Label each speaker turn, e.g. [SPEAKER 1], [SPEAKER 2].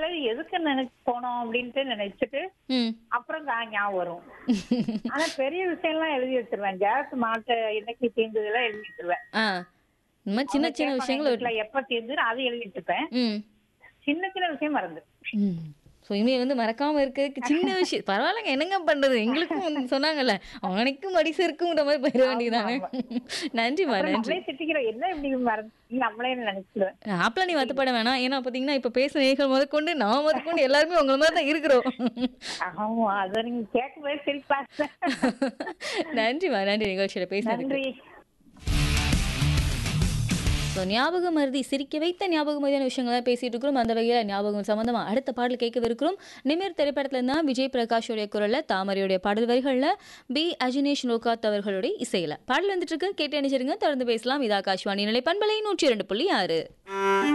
[SPEAKER 1] முதல்ல எதுக்கு நினைச்சு போனோம் அப்படின்ட்டு நினைச்சிட்டு
[SPEAKER 2] ம்
[SPEAKER 1] அப்புறம் தான் ஞாபகம் வரும் ஆனா பெரிய விஷயம்லாம் எழுதி வச்சிருவேன் கேஸ் மாட்ட இன்னைக்கு தீர்ந்ததெல்லாம் எழுதி வச்சிருவேன்
[SPEAKER 2] ஆ இந்த மாதிரி சின்ன சின்ன விஷயங்களை
[SPEAKER 1] வீட்டுல எப்ப தீர்ந்து அது எழுதி வச்சிருப்பேன்
[SPEAKER 2] ம்
[SPEAKER 1] சின்ன சின்ன விஷயம் மறந்து
[SPEAKER 2] ம் ஸோ இனிமேல் வந்து மறக்காம இருக்கிறதுக்கு சின்ன விஷயம் பரவாயில்லங்க என்னங்க பண்றது எங்களுக்கும் வந்து சொன்னாங்கல்ல அவனுக்கும் மடிசு இருக்குங்கிற மாதிரி போயிட வேண்டியதானே நன்றிம்மா
[SPEAKER 1] அப்புறம்
[SPEAKER 2] நன்றி
[SPEAKER 1] நம்மளே திட்டிக்கிறோம் என்ன இப்படி மறந்து நம்மளே நினைச்சிடுவேன்
[SPEAKER 2] ஆப்பிள நீ வருத்தப்பட வேணாம் ஏன்னா பார்த்தீங்கன்னா இப்போ பேசுன நேர்கள் முதற்கொண்டு நான் முதற்கொண்டு எல்லாருமே உங்களை மாதிரி தான் இருக்கிறோம்
[SPEAKER 1] ஆமா அதை நீங்க கேட்கும்போது சிரிப்பா
[SPEAKER 2] நன்றிம்மா நன்றி நிகழ்ச்சியில பேசுனதுக்கு
[SPEAKER 1] நன்றி
[SPEAKER 2] ஸோ ஞாபக மருதி சிரிக்க வைத்த ஞாபக மருதியான விஷயங்களை பேசிட்டு இருக்கிறோம் அந்த வகையில் ஞாபகம் சம்பந்தமா அடுத்த பாடல் கேட்கவிருக்கிறோம் நிமிர் திரைப்படத்துல இருந்தா விஜய் பிரகாஷோடைய குரல்ல தாமரையுடைய பாடல் வரிகள்ல பி அஜினேஷ் லோகாத் அவர்களுடைய இசையில பாடல் வந்துட்டு இருக்கு கேட்டு அணிச்சிருங்க தொடர்ந்து பேசலாம் இது ஆகாஷ்வாணி நிலை பண்பலை நூற்றி இரண்டு புள்ளி ஆறு